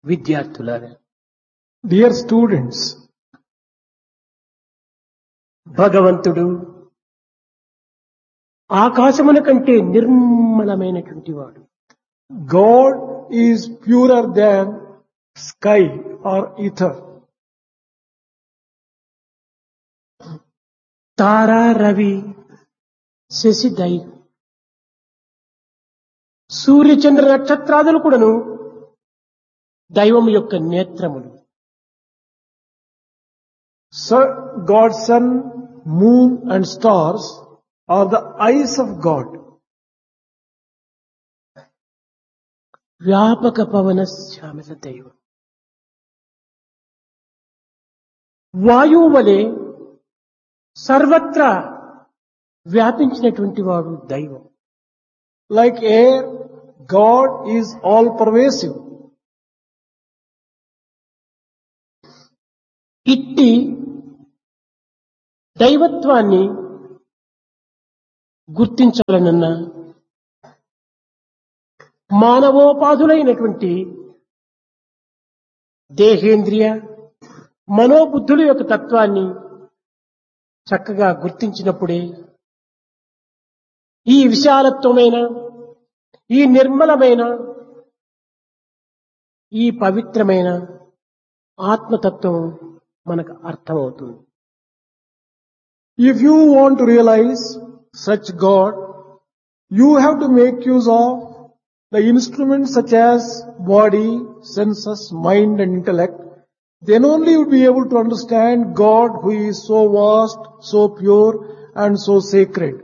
విద్యార్థులారా Dear students, భగవంతుడు ఆకాశమున కంటే నిర్మలమైనటువంటి వాడు God is purer than sky or ether. తారా రవి శశి దై సూర్యచంద్ర నక్షత్రాదులు కూడాను దైవం యొక్క నేత్రములు So God's sun, moon and stars are the eyes of God. వ్యాపక పవన శ్యామల దైవం వాయువు వలె సర్వత్రా వ్యాపించినటువంటి వాడు దైవం Like air, God is all pervasive. ఇట్టి దైవత్వాన్ని గుర్తించాలనన్నా మానవోపాధులైనటువంటి దేహేంద్రియ మనోబుద్ధుల యొక్క తత్వాన్ని చక్కగా గుర్తించినప్పుడే ఈ విశాలత్వమైన ఈ నిర్మలమైన ఈ పవిత్రమైన ఆత్మతత్వం మనకు అర్థమవుతుంది If you want to realize such God, you have to make use of the instruments such as body, senses, mind and intellect. Then only you will be able to understand God who is so vast, so pure and so sacred.